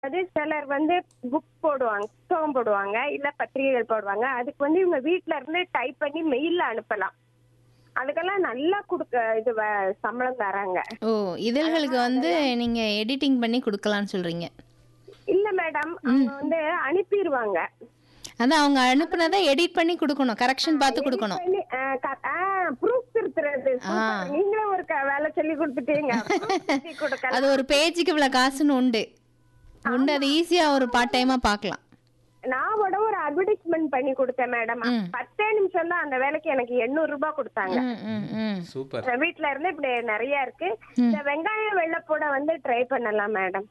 அது சிலர் வந்து புக் போடுவாங்க புத்தகம் போடுவாங்க இல்ல பத்திரிகைகள் போடுவாங்க அதுக்கு வந்து இவங்க வீட்ல இருந்து டைப் பண்ணி மெயில்ல அனுப்பலாம் அதுக்கெல்லாம் நல்லா கொடுக்க இது வ- சம்பளம் தராங்க ஓ இதழ்களுக்கு வந்து நீங்க எடிட்டிங் பண்ணி கொடுக்கலாம்னு சொல்றீங்க இல்ல மேடம் அவங்க வந்து அனுப்பிடுவாங்க அதான் அவங்க அனுப்புனதை எடிட் பண்ணி கொடுக்கணும் கரெக்ஷன் பார்த்து கொடுக்கணும் ப்ரூஃப் திருத்துறது Super. நீங்களே ஒரு க- வேலை சொல்லி கொடுத்துட்டீங்க Proof திருத்தி கொடுக்கலாம் அது ஒரு பேஜுக்கு இவ்வளவு காசுன்னு உண்டு உண்டு அது ஈஸியா ஒரு பார்ட் டைமா பார்க்கலாம் நான் கூட ஒரு அட்வர்டைஸ்மெண்ட் பண்ணி கொடுத்தேன் மேடம் பத்தே நிமிஷம் தான் அந்த வேலைக்கு எனக்கு எண்ணூறு ரூபாய் கொடுத்தாங்க ம், ம், ம். சூப்பர் வீட்ல இருந்து இப்படி நிறைய இருக்கு இந்த வெங்காயம் வெள்ளப்பூட வந்து ட்ரை பண்ணலாம் மேடம்